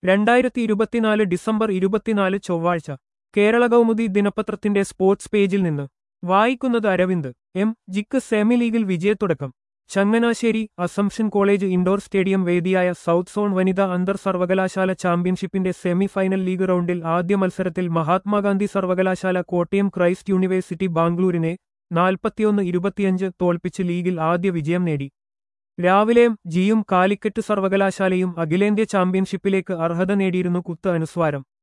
രണ്ടായിരത്തി ഇരുപത്തിനാല് ഡിസംബർ ഇരുപത്തിനാല് ചൊവ്വാഴ്ച കേരള കൗമുദി ദിനപത്രത്തിന്റെ സ്പോർട്സ് പേജിൽ നിന്ന് വായിക്കുന്നത് അരവിന്ദ് എം ജിക്ക് സെമി ലീഗിൽ വിജയത്തുടക്കം Changanassery assumption college indoor stadium വേദിയായ സൗത്ത് സോൺ വനിതാ അന്തർ സർവകലാശാല ചാമ്പ്യൻഷിപ്പിന്റെ സെമി ഫൈനൽ ലീഗ് റൗണ്ടിൽ ആദ്യ മത്സരത്തിൽ മഹാത്മാഗാന്ധി സർവകലാശാല കോട്ടയം ക്രൈസ്റ്റ് യൂണിവേഴ്സിറ്റി ബാംഗ്ലൂരിനെ നാൽപ്പത്തിയൊന്ന് ഇരുപത്തിയഞ്ച് തോൽപ്പിച്ച് ലീഗിൽ ആദ്യ വിജയം നേടി രാവിലെയും ജിയും കാലിക്കറ്റ് സർവകലാശാലയും അഖിലേന്ത്യാ ചാമ്പ്യൻഷിപ്പിലേക്ക് അർഹത നേടിയിരുന്നു കുത്ത് അനുസ്വാരം